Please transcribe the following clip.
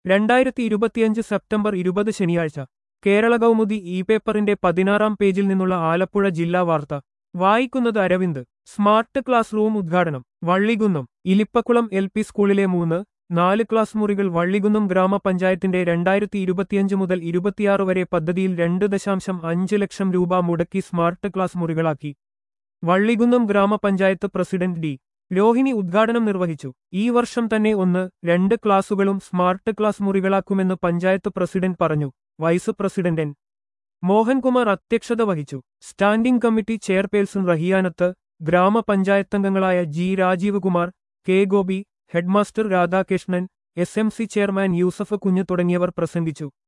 രണ്ടായിരത്തി ഇരുപത്തിയഞ്ച് സെപ്റ്റംബർ ഇരുപത് ശനിയാഴ്ച കേരള കൗമുദി ഇ പേപ്പറിന്റെ പതിനാറാം പേജിൽ നിന്നുള്ള ആലപ്പുഴ ജില്ലാ വാർത്ത വായിക്കുന്നത് അരവിന്ദ് സ്മാർട്ട് ക്ലാസ് റൂം ഉദ്ഘാടനം വള്ളികുന്നം ഇലിപ്പക്കുളം എൽ പി സ്കൂളിലെ മൂന്ന് നാല് ക്ലാസ് മുറികൾ വള്ളികുന്നം ഗ്രാമപഞ്ചായത്തിന്റെ രണ്ടായിരത്തി ഇരുപത്തിയഞ്ച് മുതൽ ഇരുപത്തിയാറ് വരെ പദ്ധതിയിൽ രണ്ട് ദശാംശം അഞ്ച് ലക്ഷം രൂപ മുടക്കി സ്മാർട്ട് ക്ലാസ് മുറികളാക്കി വള്ളികുന്നം ഗ്രാമപഞ്ചായത്ത് പ്രസിഡന്റ് ഡി രോഹിണി ഉദ്ഘാടനം നിർവഹിച്ചു ഈ വർഷം തന്നെ ഒന്ന് രണ്ട് ക്ലാസുകളും സ്മാർട്ട് ക്ലാസ് മുറികളാക്കുമെന്ന് പഞ്ചായത്ത് പ്രസിഡന്റ് പറഞ്ഞു വൈസ് പ്രസിഡന്റ് എൻ മോഹൻകുമാർ അധ്യക്ഷത വഹിച്ചു സ്റ്റാൻഡിംഗ് കമ്മിറ്റി ചെയർപേഴ്സൺ റഹിയാനത്ത് ഗ്രാമപഞ്ചായത്തംഗങ്ങളായ G Rajeev Kumar K Gopi headmaster Radhakrishnan S M C chairman Yusuf Kunju തുടങ്ങിയവർ പ്രസംഗിച്ചു